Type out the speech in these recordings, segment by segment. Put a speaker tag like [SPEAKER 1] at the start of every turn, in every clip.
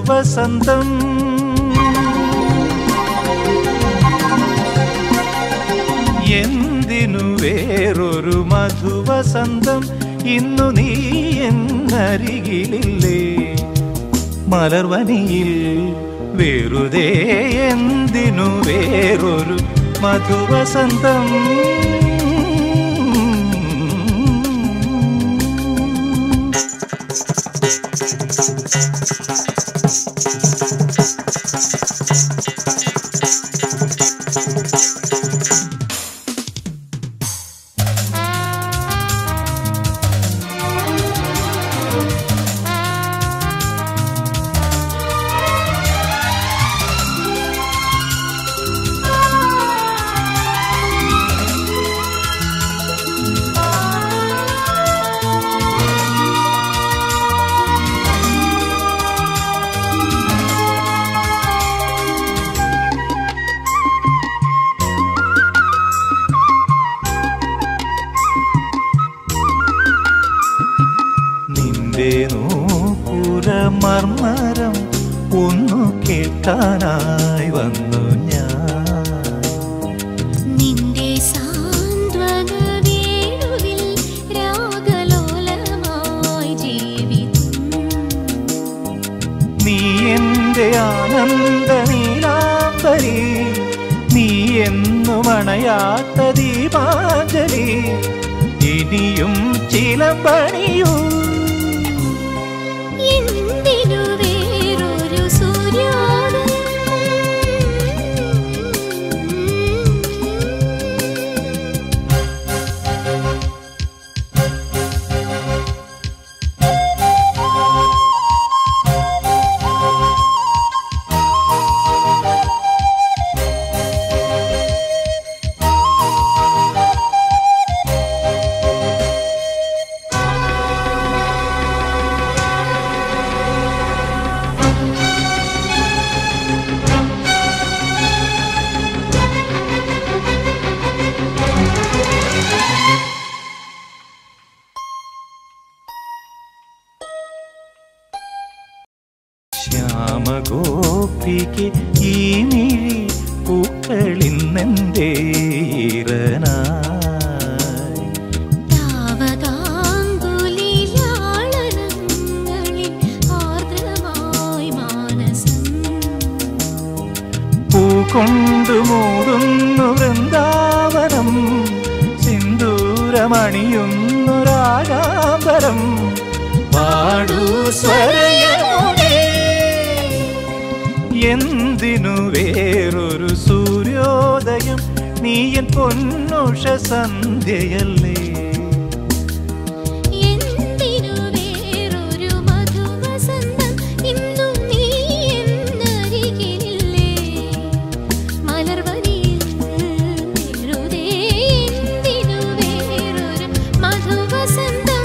[SPEAKER 1] മധുവസന്തം എന്തിനു വേറൊരു മധുവസന്തം ഇന്നു നീ എന്നരികിലില്ലേ മലർവനിയിൽ വെറുതെ എന്തിനു വേറൊരു മധുവസന്തം നിന്റെ നൂപുര മർമരം ഒന്നു കേൾക്കാനായി വന്നു ഞാൻ
[SPEAKER 2] നിന്റെ സാന്ത്വന വേണുവിൽ രാഗലോലമായി ജീവിതം
[SPEAKER 1] നീ എന്റെ ആനന്ദ നീലാംബരി നീ എന്നും അണയാത്ത ദീപാഞ്ജലി ഇനിയും ചിലമ്പണിയൂ
[SPEAKER 2] എന്തിനു വേറൊരു സൂര്യോദയം
[SPEAKER 1] ശ്യാമഗോപിക്ക് ഈ മിഴി പൂക്കളിന്നെന്തേ ഈറനായി
[SPEAKER 2] താവതാങ്കുലിലാളനങ്ങളിൽ ആർദ്രമായി മാനസം
[SPEAKER 1] പൂകൊണ്ടു മൂടുന്നു വൃന്ദാവനം സിന്ദൂരമണിയുന്നു രാഗാംബരം പാടൂ സ്വരയമുനേ എന്തിനു വേറൊരു സൂര്യോദയം നീയൻ പൊന്നുഷ സന്ധ്യയല്ലേ
[SPEAKER 2] എന്തിനു വേറൊരു മധുവസന്തം ഇന്നും നീ എന്നരികിലില്ലേ മലർവനിയിൽ വെറുതെ എന്തിനു വേറൊരു മധുവസന്തം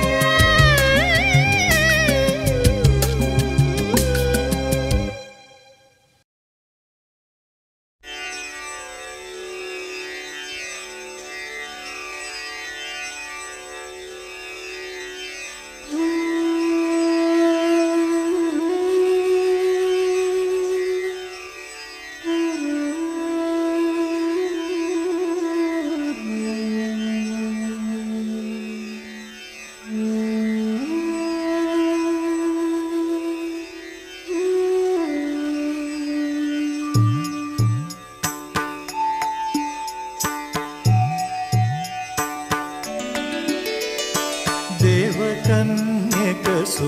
[SPEAKER 1] ദേവകന്യക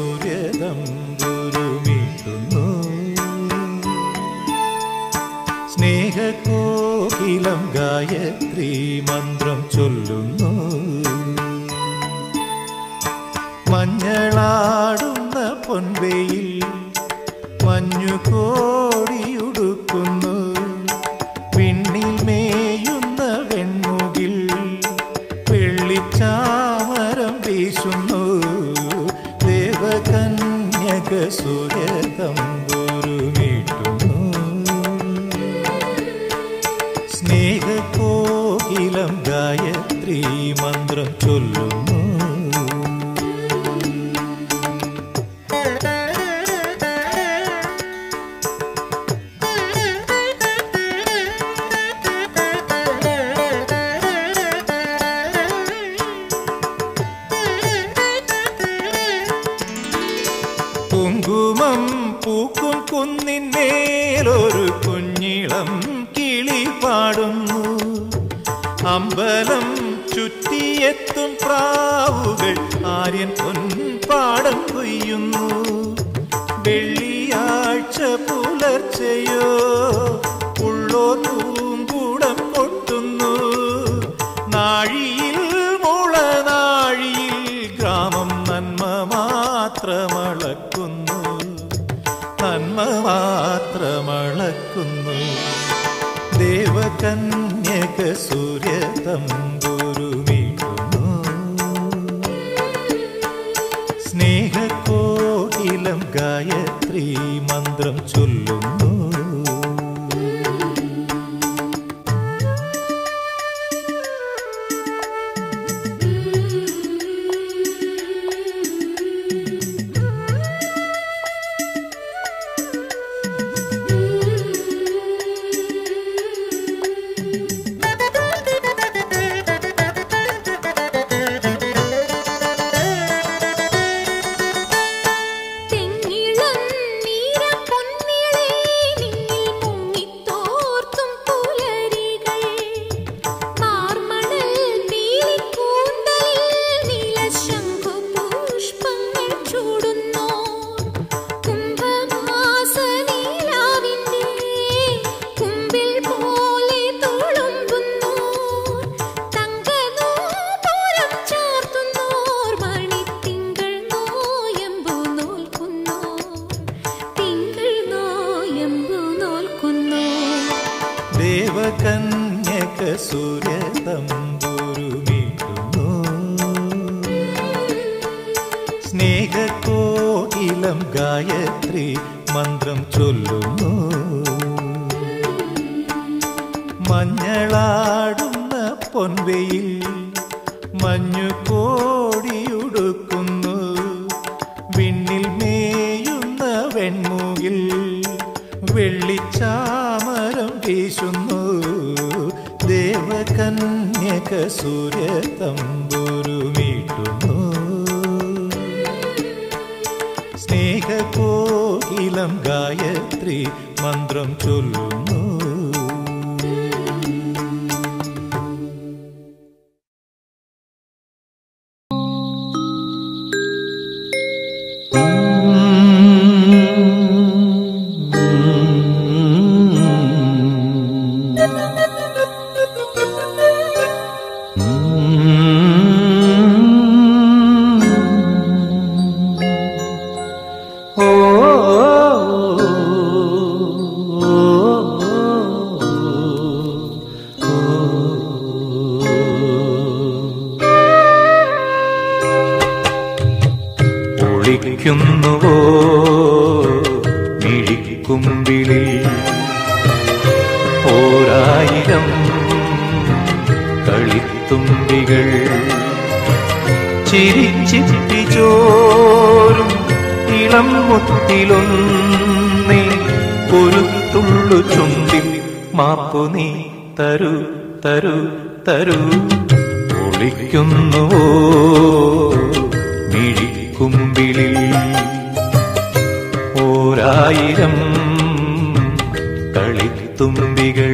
[SPEAKER 1] സൂര്യതമ്പുരുമീട്ടുന്നു സ്നേഹകോകിലം ഗായത്രി മന്ത്രം ചൊല്ലുന്നു മഞ്ഞളാടുന്ന പൊൻവെയിൽ മഞ്ഞു കോടിയുടുക്കുന്നു വിണ്ണിൽ മേയുന്ന വെൺമുകിൽ വെള്ളിച്ചാമരം വീശുന്നു ദേവകന്യക സൂര്യതമ്പുരുമീട്ടുന്നു സ്നേഹകോകിലം ഗായത്രി മന്ത്രം ചൊല്ലുന്നു
[SPEAKER 2] ആ
[SPEAKER 1] അമ്പലം ചുറ്റിയെത്തും പ്രാവുകൾ ആര്യൻ പൊൻപാടം കൊയ്യുന്നു വെള്ളിയാഴ്ച പുലർച്ചയോ ഉള്ളോ പൂങ്കൂടം കൊട്ടുന്നു നാഴിയിൽ മുളനാഴിയിൽ ഗ്രാമം നന്മ മാത്രമളക്കുന്നു നന്മ മാത്രമളക്കുന്നു ദേവകന്യക സൂര്യ തമ്പുരുമീട്ടുന്നു സ്നേഹക്കോകിലം ഗായത്രി മന്ത്രം ചൊല്ലുന്നു
[SPEAKER 2] തെങ്ങിളം നീരം പൊന്നിളേ നിന്നിൽ മുങ്ങിത്തോർത്തും പുലരികൾ മാർമണൽ പീലിക്കൂന്തലിൽ നീലശംഖു പുഷ്പങ്ങൾ ചൂടുന്നു കുംഭമാസ നീലാവിന്റെ കുമ്പിൽ പോലെ തുളുമ്പുന്നു തങ്കനൂപുരം ചാർത്തുന്നോർ മണിത്തിങ്കൾ നോയമ്പു നോൽക്കുന്നു തിങ്കൾ നോയമ്പു നോൽക്കുന്നു
[SPEAKER 1] ദേവകന്യക സൂര്യ തമ്പുരുമീട്ടുന്നു സ്നേഹക്കോകിലം ഗായത്രി മന്ത്രം ചൊല്ലുന്നു മഞ്ഞളാടുന്ന പൊൻവെയിൽ മഞ്ഞു കോടിയുടുക്കുന്നു വിണ്ണിൽ മേയുന്ന വെൺമുകിൽ വെള്ളിച്ചാമരം വീശുന്നു ദേവകന്യക സൂര്യ തമ്പുരുമീട്ടുന്നു സ്നേഹകോകിലം ഗായത്രി മന്ത്രം ചൊല്ലുന്നു ഒളിക്കുന്നുവോ മിഴിക്കുമ്പിളിൽ ഓരായിരം കളിത്തുമ്പികൾ ചിരിച്ചിപ്പി ചോരും ഇളം മുത്തിലൊന്നേ ഒരു തുള്ളു ചുണ്ടിൽ മാപ്പു നീ തരൂ തരൂ തരൂ ഒളിക്കുന്നുവോ മിഴിക്കുമ്പിളിൽ ഓരായിരം കളിത്തുമ്പികൾ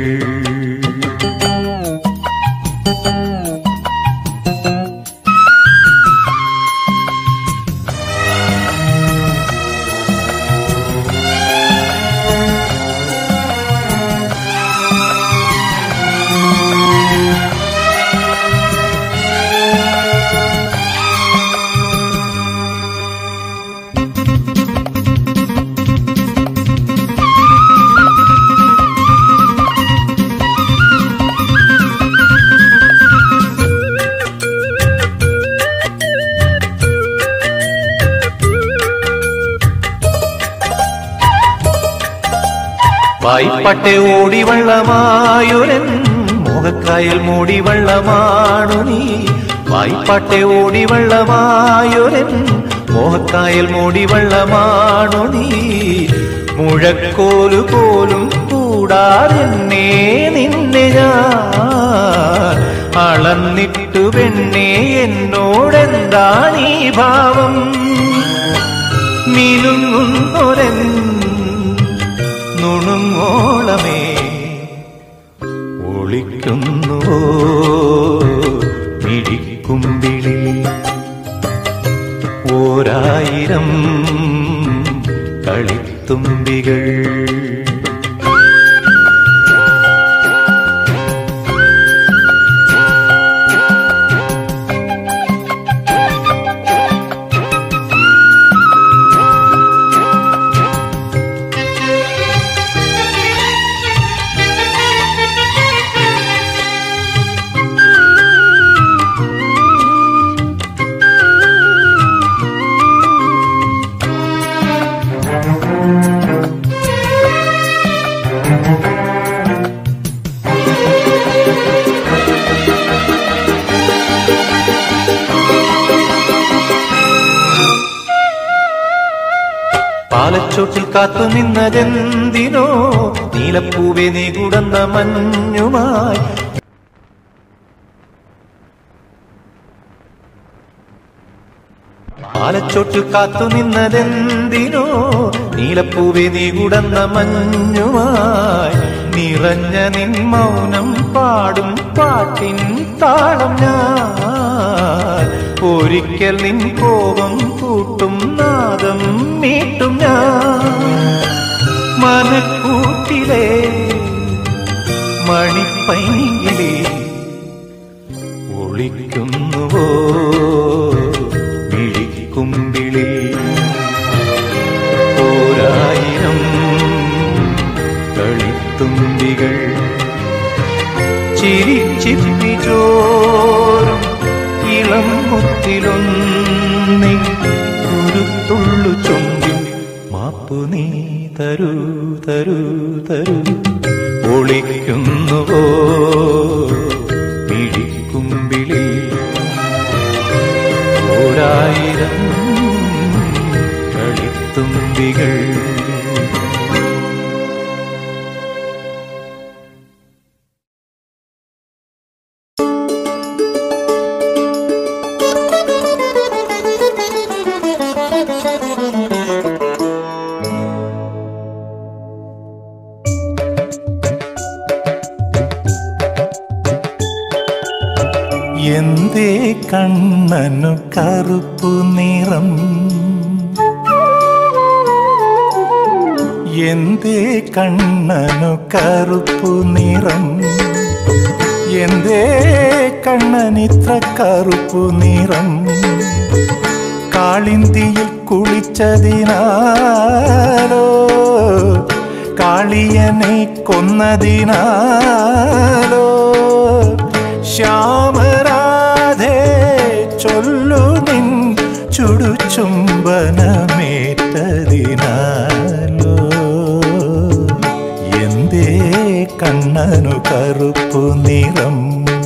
[SPEAKER 1] വായ്പട്ടെ ഓടി വള്ളമായൊരൻ മുഖക്കായൽ മൂടി വള്ളമാണു നീ വായ്പട്ടെ ഓടി വള്ളമായൊരൻ മോഹക്കായൽ മൂടി വള്ളമാണു നീ മുഴക്കോലു പോലും കൂടാതെന്നെ നിന്നെ ഞാൻ അളന്നിട്ടു പെണ്ണേ എന്നോടെന്താണീ ഭാവം മിനുങ്ങുന്നൊരൻ നുണുങ്ങോളമേ ഒളിക്കുന്നുവോ ഓരായിരം കളിത്തുമ്പികൾ പാലച്ചോട്ടിൽ കാത്തു നിന്നതെന്തിനോ നീലപ്പൂവെ നീ കുടന്ന മഞ്ഞുമായി പാലച്ചോട്ടിൽ കാത്തു നിന്നതെന്തിനോ നീലപ്പൂവെ നീ കുടന്ന മഞ്ഞുമായി നിറഞ്ഞ നിൻ മൗനം പാടും പാട്ടിൻ താളം ഞാൻ ഒരിക്കൽ നിൻ കോപം കൂട്ടും നാദം മീട്ടും ഞാൻ മനക്കൂട്ടിലെ മണിപ്പൈങ്കിലേ ഒളിക്കുന്നുവോ മിഴിക്കുമ്പിളിൽ ഓരായിരം കളിത്തുമ്പികൾ ചിരിച്ചിപ്പി ചോറും ഇളം മുത്തിലൊന്നി കുരുത്തുള്ളു ചുണ്ടിൽ മാപ്പു നീ തരൂ തരൂ തരൂ ഒളിക്കുന്നുവോ മിഴിക്കുമ്പിളിൽ ഓരായിരം കളിത്തുമ്പികൾ എന്തേ കണ്ണനു കറുപ്പു നിറം എന്തേ കണ്ണനു കറുപ്പു നിറം എന്തേ കണ്ണനിത്ര കറുപ്പു നിറം കാളിന്തിയിൽ കുളിച്ചതിനാലോ കാളിയനെ കൊന്നതിനാലോ ശ്യാമരാധേ ചൊല്ലു നിൻ ചുടുചുംബനമേറ്റതിനാലോ എന്തേ കണ്ണനു കറുപ്പു നിറം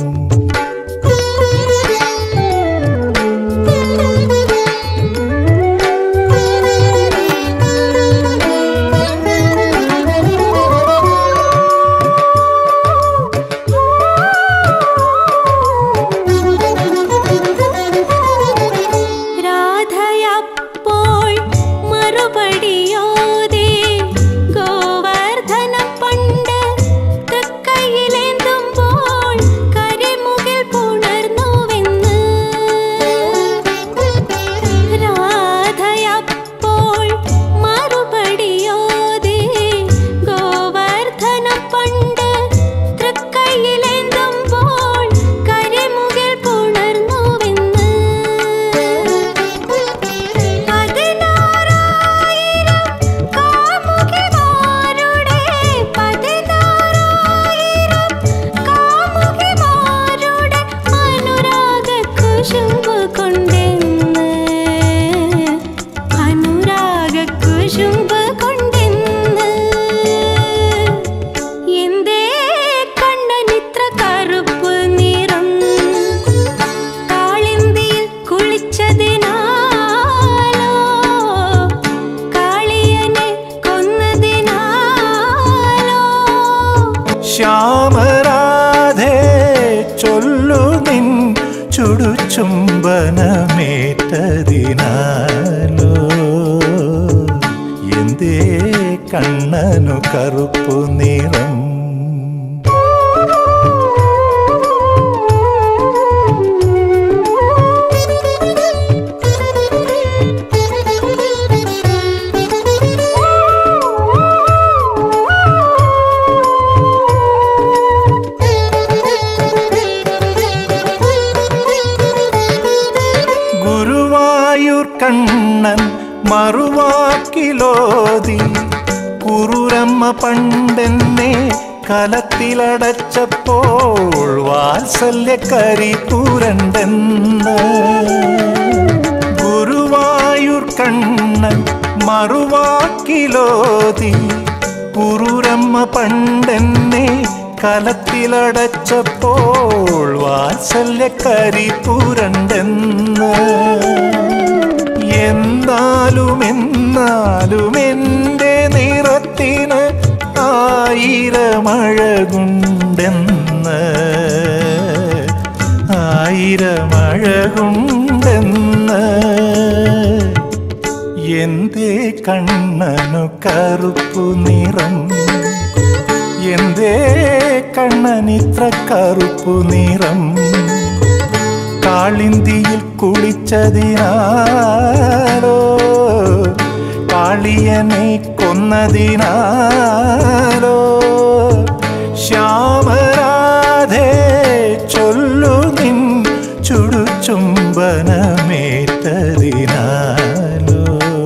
[SPEAKER 2] രാധയപ്പോൾ മറുപടിയോടെ ഗോവർദ്ധനം പണ്ട് തൃക്കൈയിലേന്തുമ്പോൾ കരിമുകിൽ പുണർന്നുവെന്ന് രാധയപ്പോൾ മറുപടിയോടെ ഗോവർദ്ധനം പണ്ട് തൃക്കൈയിലേന്തുമ്പോൾ കരിമുകിൽ പുണർന്നുവെന്ന് പതിനാറായിരം കാമുകിമാരുടെ പതിനാറായിരം കാമുകിമാരുടെ അനുരാഗ കുശുമ്പ് കൊണ്ടെന്ന് അനുരാഗ കുശുമ്പ് കൊണ്ടെന്ന് എന്തേ കണ്ണനിത്ര കറുപ്പ് നിറം കാളിന്തിയിൽ കുളിച്ചതിനാലോ കാളിയനെ കൊന്നതിനാലോ
[SPEAKER 1] ശ്യാമരാധേ ചൊല്ലു നിൻ ചുടുചുംബനമേറ്റതിനാലോ എന്തേ കണ്ണനു കറുപ്പു നിറം
[SPEAKER 2] Thank you.
[SPEAKER 1] മറുവാക്കിലോതി കുറുരമ്മ പണ്ടെന്നെ കലത്തിലടച്ചപ്പോൾ വാത്സല്യക്കരി പൂരണ്ടെന്ന് ഗുരുവായൂർ കണ്ണൻ മറുവാക്കിലോതി കുറുരമ്മ പണ്ടെന്നെ കലത്തിലടച്ചപ്പോൾ വാത്സല്യക്കരി പൂരണ്ടെന്ന് എന്നാലും എന്നാലും എൻ്റെ നിറത്തിന് ആയിരമഴകുണ്ടെന്ന് ആയിരമഴകുണ്ടെന്ന് എന്തേ കണ്ണനു കറുപ്പു നിറം എന്തേ കണ്ണനിത്ര കറുപ്പു നിറം കാളിന്തിയിൽ കുളിച്ചതിനാലോ കാളിയനെ കൊന്നതിനാലോ ശ്യാമരാധേ ചൊല്ലു നിൻ ചുടുചുംബനമേറ്റതിനാലോ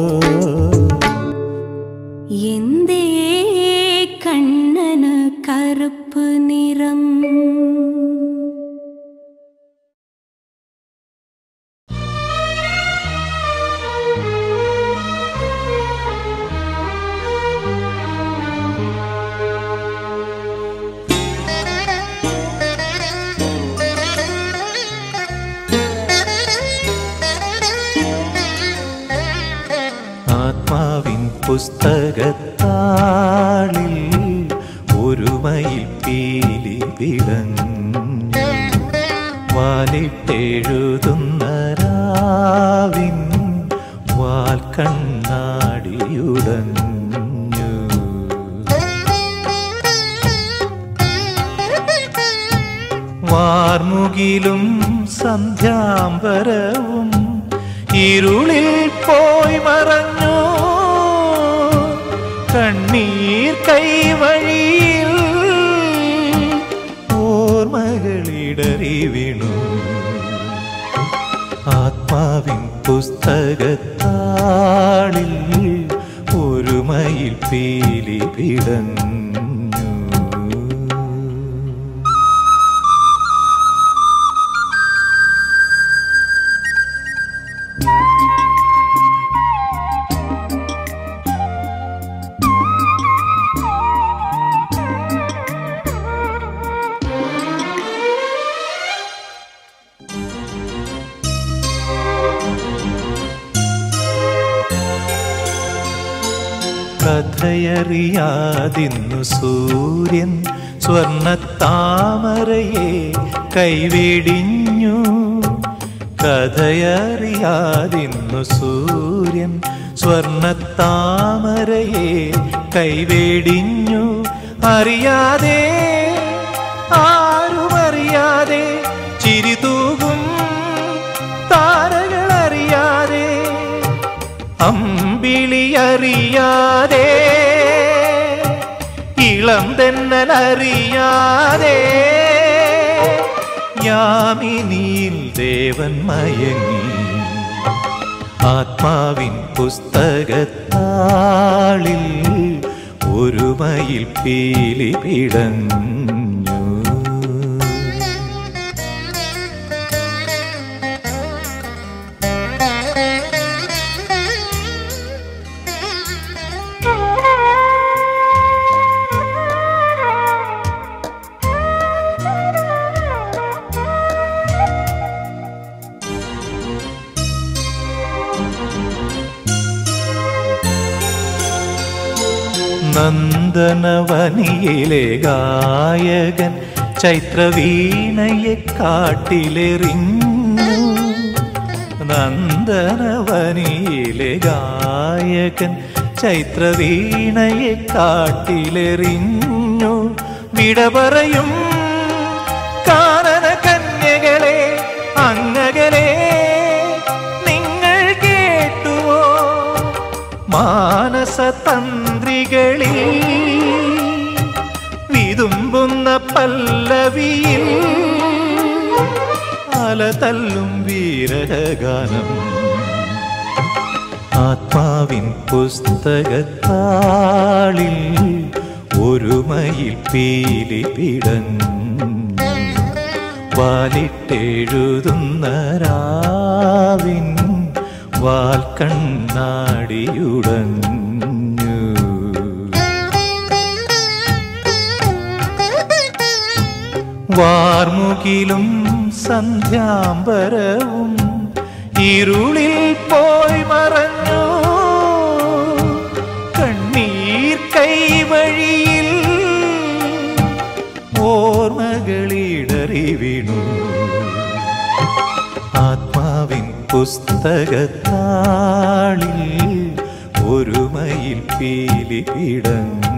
[SPEAKER 2] എന്തേ കണ്ണന് കറുപ്പ് നിറം
[SPEAKER 1] ആത്മാവിൻ പുസ്തകത്താളിൽ ഒരു മയിൽ പീലി വിളഞ്ഞു വാലിട്ടെഴുതുന്ന രാവിൻ വാൽ കണ്ണാടിയുടഞ്ഞു വാർമുകിലും സന്ധ്യാംബരവും ഇരുളിൽ പോയി മറഞ്ഞു കണ്ണീർ കൈവഴിയിൽ ഓർമ്മകളിടറി വീണു ആത്മാവിൻ പുസ്തകത്താളിൽ ഒരു മയിൽ പീലി പിടഞ്ഞു കഥയറിയാതിന്നു സൂര്യൻ സ്വർണത്താമരയെ കൈവെടിഞ്ഞു കഥയറിയാതിന്നു സൂര്യൻ സ്വർണത്താമരയെ കൈവെടിഞ്ഞു അറിയാതെ ആരുമറിയാതെ ചിരിതൂകും താരകളറിയാതെ അമ്പിളിയറിയാതെ ഇളം തെന്നലറിയാതെ യാമിനിയിൽ ദേവൻ മയങ്ങി ആത്മാവിൻ പുസ്തകത്താളിൽ ഒരു മയിൽ പീലി പിടഞ്ഞു നന്ദനവനിയിലെ ഗായകൻ ചൈത്രവീണയെ കാട്ടിലെറിഞ്ഞു നന്ദനവനിയിലെ ഗായകൻ ചൈത്രവീണയെ കാട്ടിലെറിഞ്ഞു വിട പറയും കാനന കന്യകളെ അങ്ങകലെ നിങ്ങൾ കേട്ടുവോ മാനസതന്ത്രികളിൽ വിതുമ്പുന്ന പല്ലവിയിൽ അലതല്ലും വീരഗാനം ആത്മാവിൻ പുസ്തകത്താളിൽ ഒരുമയിൽ പീലി പിടഞ്ഞു വാലിട്ടെഴുതുന്ന രാവിൻ വാൽ കണ്ണാടിയുടഞ്ഞു വാർമുകിലും സന്ധ്യാംബരവും ഇരുളിൽ പോയി മറഞ്ഞു കണ്ണീർ കൈവഴിയിൽ ഓർമ്മകളിടറി വീണു ആത്മാവിൻ പുസ്തകത്താളിൽ ഒരുമയിൽ പീലി പിടഞ്ഞു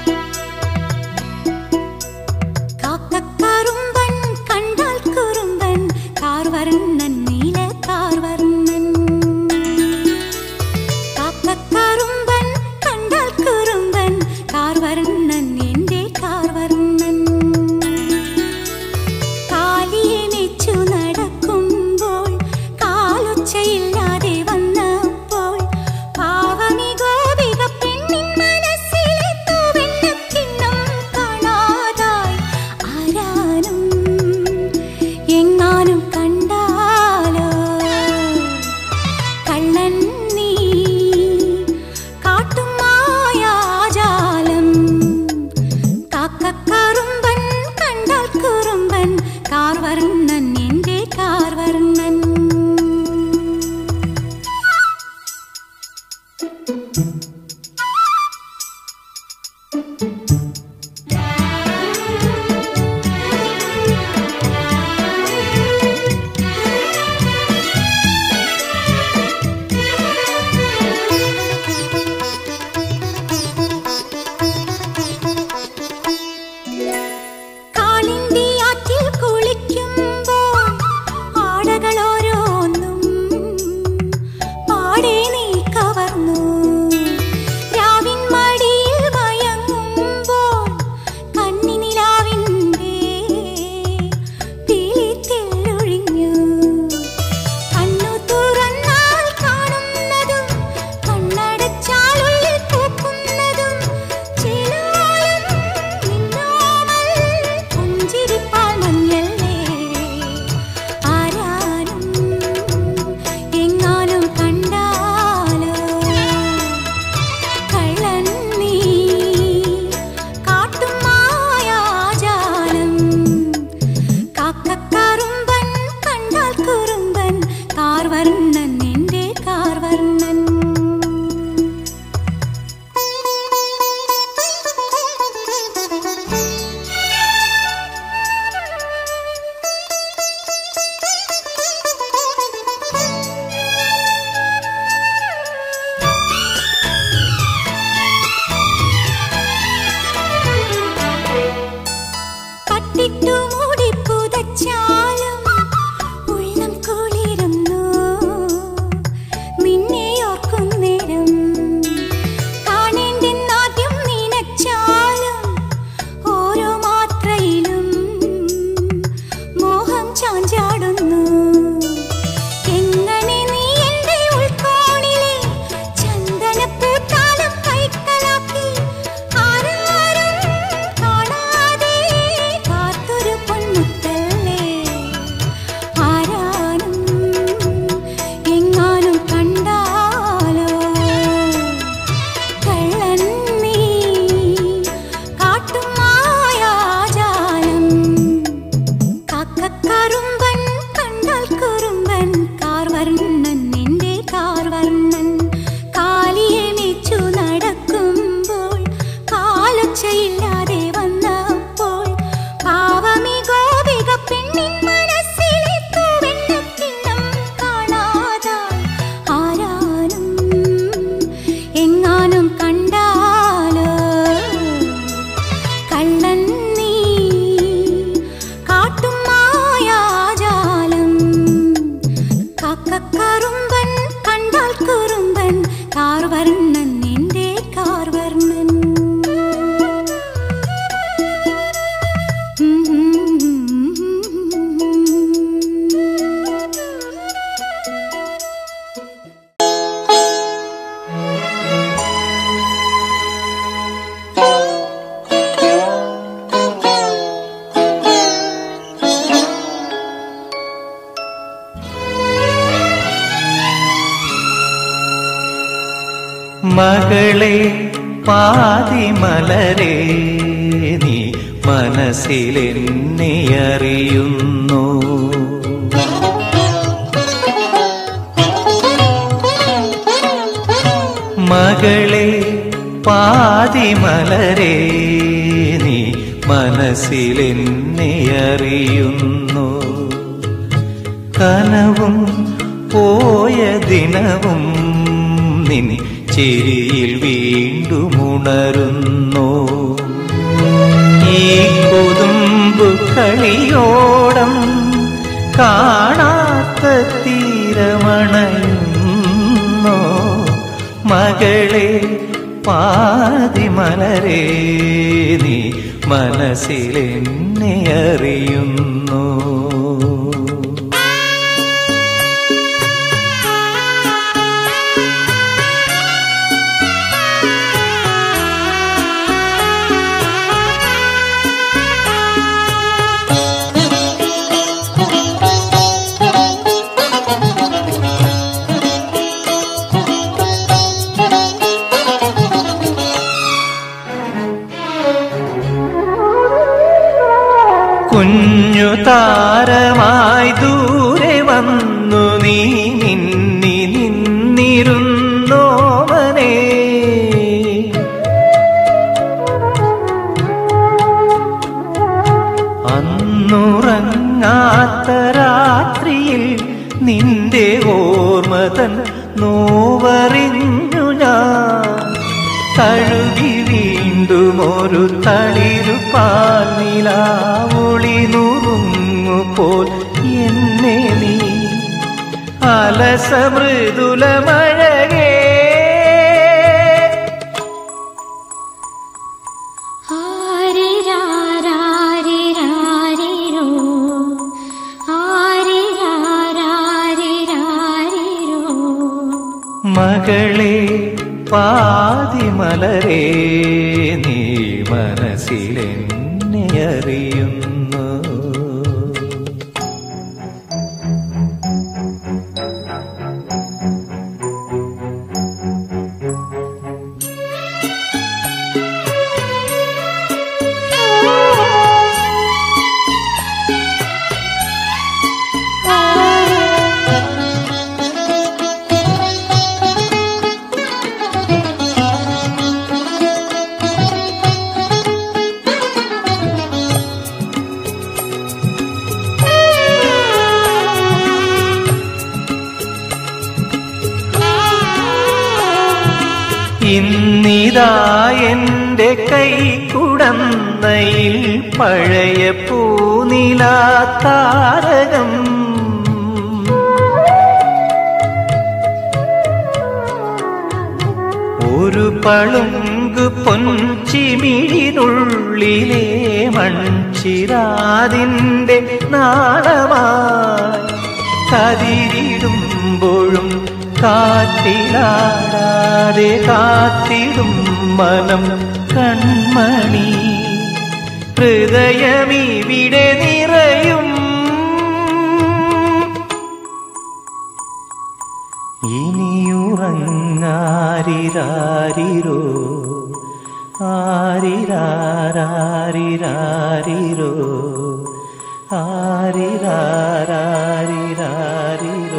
[SPEAKER 2] കാക്കക്കറുമ്പൻ കണ്ടാൽ കുറുമ്പൻ
[SPEAKER 1] മകളെ പാതിമലരെ നീ മനസ്സിലെന്നെ അറിയുന്നു മകളെ പാതിമലരെ നീ മനസ്സിലെന്നെ അറിയുന്നു കനവും പോയ ദിനവും നിൻ ചിരിയിൽ വീണ്ടും ഉണരുന്നു ഈ കൊതുമ്പു കളിയോടം കാണാത്ത തീരമണയുന്നു മകളെ പാതിമലരെ നീ മനസ്സിലെന്നെ അറിയുന്നു കുഞ്ഞു താരമായി ദൂരെ വന്നു നീ നിന്നി നിന്നിരുന്നോവനെ അന്നുറങ്ങാത്ത രാത്രിയിൽ നിന്റെ ഓർമ്മതൻ നോവറിഞ്ഞു ഞാൻ കഴുകി വീണ്ടും ഒരു തളിരുപാൽ നിലാവുളി നുറുങ്ങുപോൽ എന്നെ നീ അലസമൃദുല മഴകേ
[SPEAKER 2] ആരിരാരാരിരാരിരോ ആരിരാരാരിരാരിരോ
[SPEAKER 1] മകളെ പാതിമലരെ നീ മനസ്സിലെന്നെ അറിയുന്നു ഇന്നിതാ എന്റെ കൈ കുടന്നയിൽ പഴയ പൂനിലാത്താരകം ഒരു പളുങ്ക് പൊൻചിമിഴിനുള്ളിലെ മൺചിരാതിന്റെ നാളമായി കതിരിടുമ്പോഴും കാറ്റിലാടാതെ കാത്തിടും മനം കൺമണി ഹൃദയമിവിടെ നിറയും ഇനിയുറങ്ങാരിരാരിരോ ആരിരാരാരിരാരിരോ ആരിരാരാരിരാരിരോ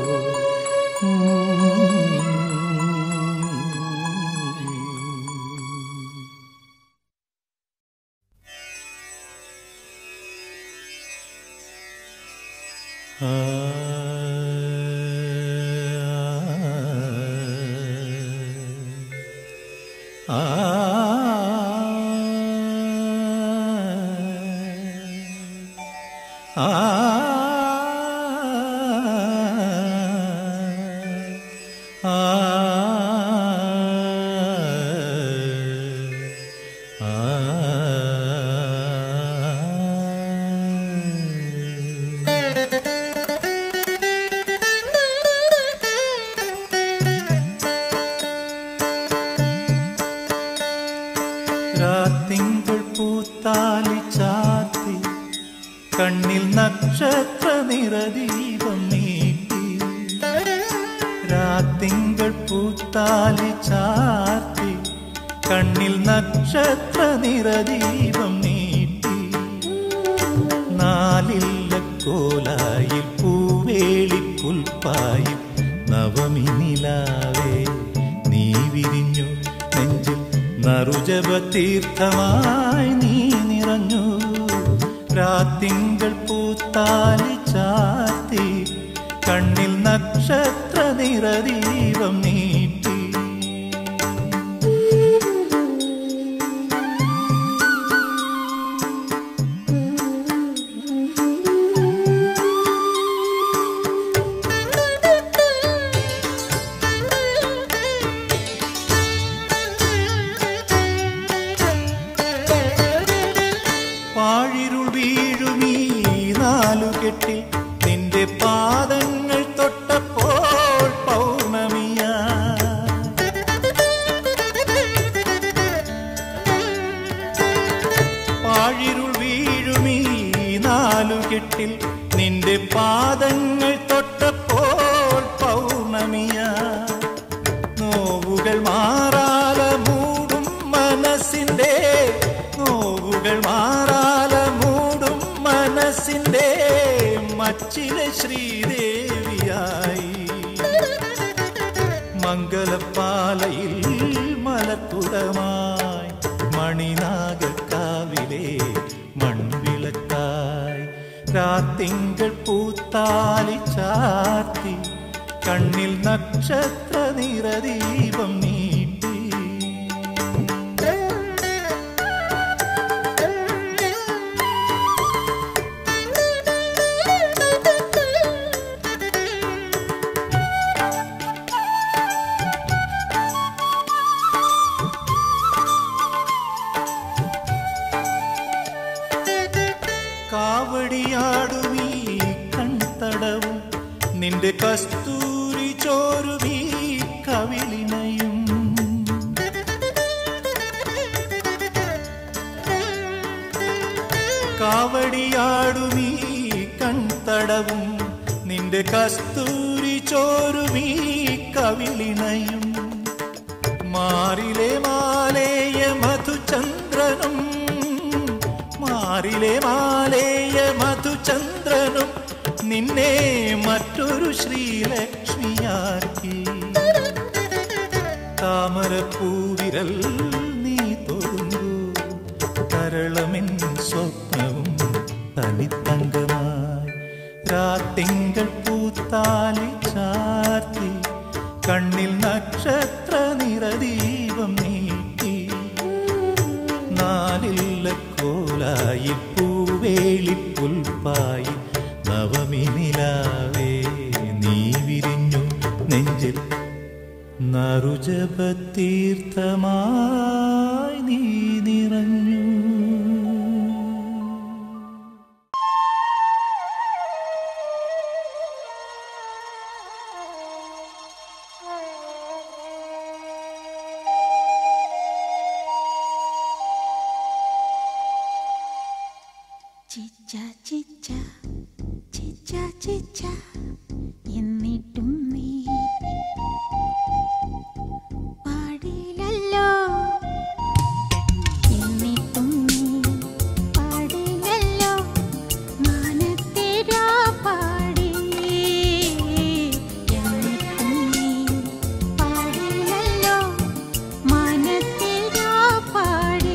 [SPEAKER 1] രാത്തിങ്കൾ പൂത്താലി ചാത്തി കണ്ണിൽ നക്ഷത്ര നിറദീപം നീട്ടി രാത്രി രാത്തിങ്കൾ പൂത്താലി ചാർത്തി കണ്ണിൽ നക്ഷത്ര നിറദീപം നീട്ടി നാലില്ല കോലായിൽ പൂവേളി പുൽപ്പായും നവമി നിലാവേ നീ വിരിഞ്ഞു നെഞ്ചിൽ നറുജപ തീർത്ഥമായി നീ നിറഞ്ഞു രാത്തിങ്കൾ പൂത്താലി ചാത്തി കണ്ണിൽ നക്ഷത്ര നിറദീപം നീട്ടി പാഴിരുൾ വീഴുമീ നാലുകെട്ടിൽ നിന്റെ പാദങ്ങൾ തൊട്ടപ്പോൾ പൗർണമിയാ പാഴിരുൾ വീഴുമീ നാലുകെട്ടിൽ നിന്റെ പാദങ്ങൾ തൊട്ടപ്പോൾ പൗർണമിയാ നോവുകൾ മാറാല മൂടും മനസ്സിന്റെ നോവുകൾ മാറാല മൂടും മനസ്സിന്റെ മച്ചിലെ ശ്രീദേവിയായി മംഗലപ്പാലയിൽ മലക്കുടമായി മണിനാഗക്കാവിലെ മൺവിളക്കായി രാത്തിങ്കൾ പൂത്താലി ചാർത്തി കണ്ണിൽ നക്ഷത്ര നിറദീപം നീട്ടി കാവടിയാടുമീ കൺതടവും നിന്റെ കസ്തൂരി ചോരുമീ കവിളിനയും കാവടിയാടുമീ കൺതടവും നിന്റെ കസ്തൂരി ചോരുമീ കവിളിനയും മാറിലെ മാലേയ മധുചന്ദ്രനും മാറിലെ മാലേയ മധുചന്ദ്രനും നിന്നെ മറ്റൊരു ശ്രീലക്ഷ്മിയാക്കി താമരപ്പൂവിരൽ നീ തൊഴുന്നു കരളമിൻ സ്വപ്നവും തനിത്തങ്കമായി രാത്തിങ്കൾ പൂത്താലി ചാർത്തി കണ്ണിൽ നക്ഷത്ര നിറദീപം നീട്ടി നാലില്ല കോലായി പൂവേളി പുൽപ്പായി നവമി നിലാവേ നീ വിരിഞ്ഞു നെഞ്ചിൽ നറുജപതീർത്ഥമായി നീ നിറഞ്ഞു
[SPEAKER 2] ചിച്ച ചിച്ച ചിച്ച ചിച്ച എന്നിട്ടും നീ പാടില്ലല്ലോ എന്നിട്ടും നീ പാടില്ലല്ലോ മാനത്തേരാ പാടി എന്നിട്ടും നീ പാടില്ലല്ലോ മാനത്തേരാ പാടി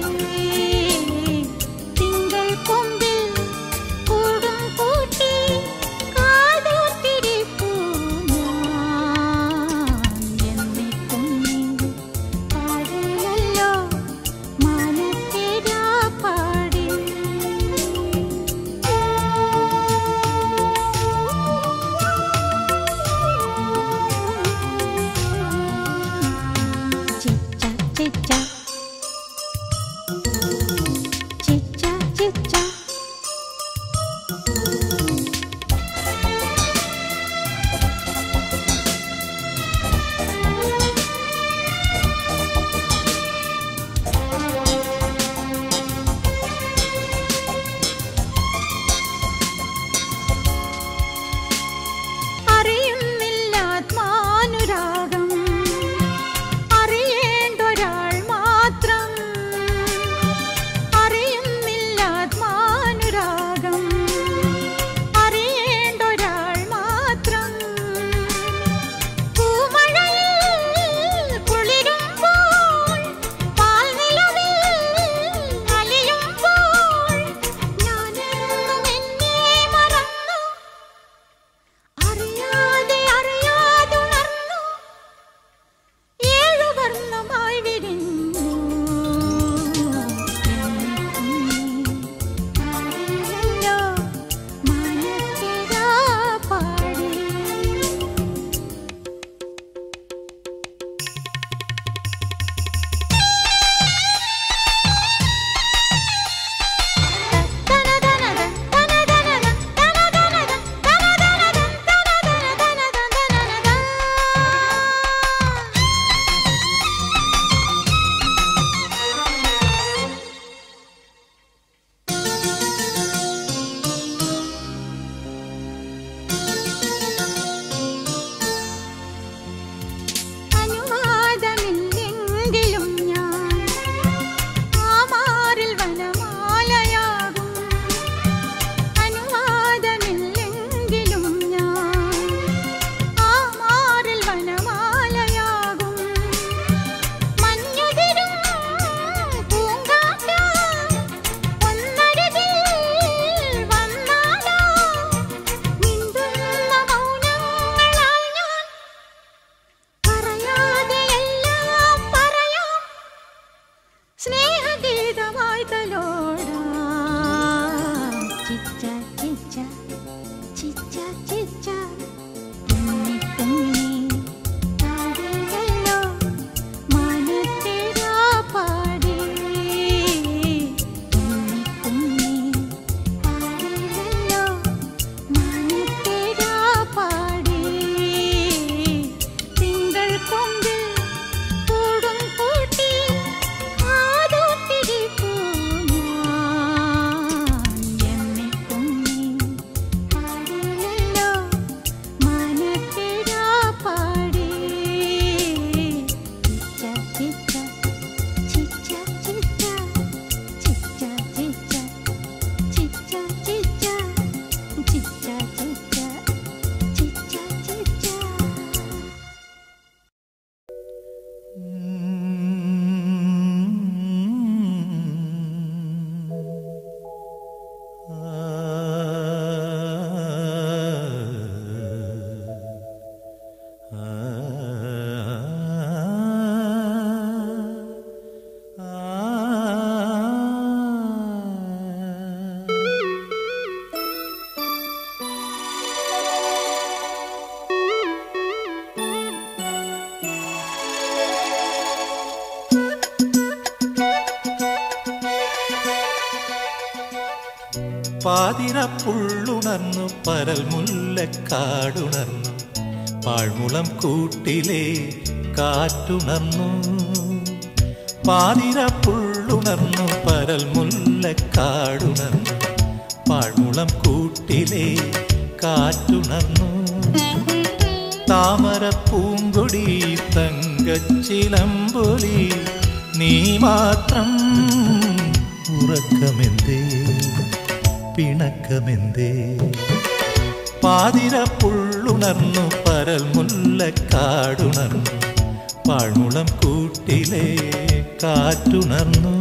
[SPEAKER 2] തിങ്കൾ കൊമ്പിൽ കൂടും കൂട്ടി കാതോത്തിരിപ്പൂ ഞാൻ എന്നിട്ടും നീ പാടില്ലല്ലോ മാനത്തേരാ പാടി ചിച്ച ചിച്ച ചിച്ച ചിച്ച അറിയുന്നില്ല ആത്മാനുരാഗം
[SPEAKER 1] പാതിരപ്പുള്ളുണർന്നു പരൽ മുല്ലക്കാടുണർന്നു പാഴ്മുളം കൂട്ടിലെ കാറ്റുണർന്നു പാതിരപ്പുള്ളുണർന്നു പരൽ മുല്ലക്കാടുണർന്നു പാഴ്മുളം കൂട്ടിലെ കാറ്റുണർന്നു താമര പൂങ്കൊടി തങ്കച്ചിലമ്പൊലി നീ മാത്രം ഉറക്കമെന്തേ പിണക്കമെന്തേ പാതിരപ്പുള്ളുണർന്നു പരൽ മുല്ലക്കാടുണർന്നു പാഴ്മുളം കൂട്ടിലെ കാറ്റുണർന്നു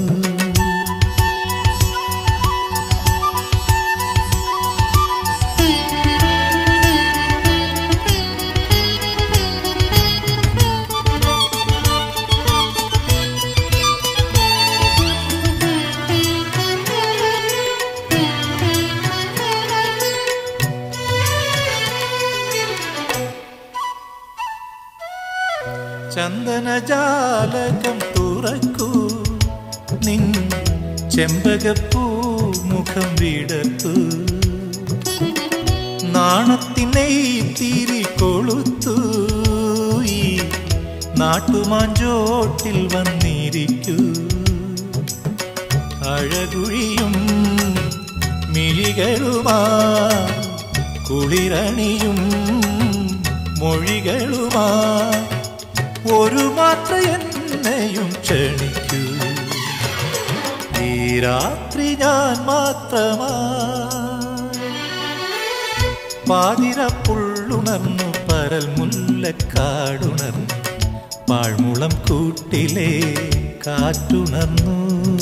[SPEAKER 1] ചന്ദനജാലകം തുറക്കൂ നിൻ ചെമ്പകപ്പൂ മുഖം വിടത്തു നാണത്തിനെ തിരി കൊളുത്തു ഈ നാട്ടുമാഞ്ചോട്ടിൽ വന്നിരിക്കൂ അഴകുഴിയും മിഴികളുമാ കുളിരണിയും മൊഴികളുമാ ഒരു മാത്ര എന്നെയും ക്ഷണിക്കൂ ഈ രാത്രി ഞാൻ മാത്രമാ പാതിരപ്പുള്ളുണർന്നു പരൽ മുല്ലക്കാടുണർന്നു പാഴ്മുളം കൂട്ടിലെ കാറ്റുണർന്നു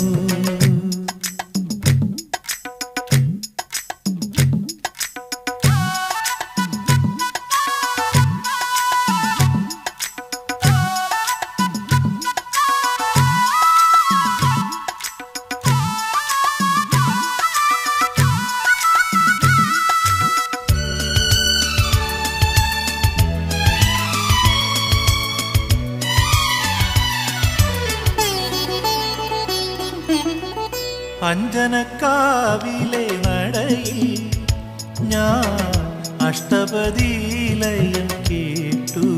[SPEAKER 1] അഞ്ജനക്കാവിലെ നടയിൽ ഞാൻ അഷ്ടപതിയിലയം കേട്ടു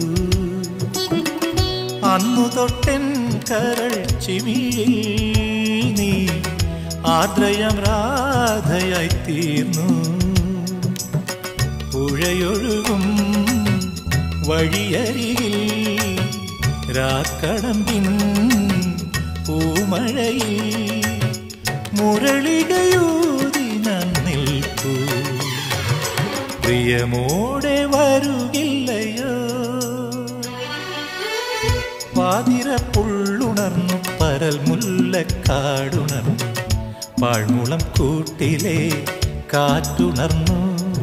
[SPEAKER 1] അന്നു തൊട്ടൻ കരൾ ചിമിഴിൽ നീ ആദ്രയം രാധയായി തീർന്നു പുഴയൊഴുകും വഴിയരികിൽ രാക്കടമ്പിൻ പൂമഴയിൽ മുരളികയൂതി ഞാൻ നിൽക്കൂ പ്രിയമോടെ വരുകില്ലയോ പാതിരപ്പുള്ളുണർന്നു പരൽ മുല്ലക്കാടുണർന്നു പാഴ്മുളം കൂട്ടിലെ കാറ്റുണർന്നു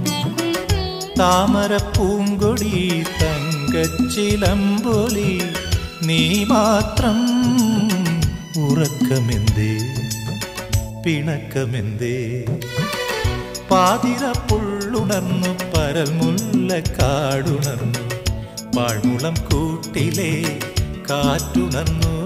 [SPEAKER 1] താമര പൂങ്കൊടി തങ്കച്ചിലമ്പൊലി നീ മാത്രം ഉറക്കമെന്തേ പിണക്കമെന്തേ പാതിരപ്പുള്ളുണർന്നു പരൽ മുല്ലക്കാടുണർന്നു പാഴ്മുളം കൂട്ടിലെ കാറ്റുണർന്നു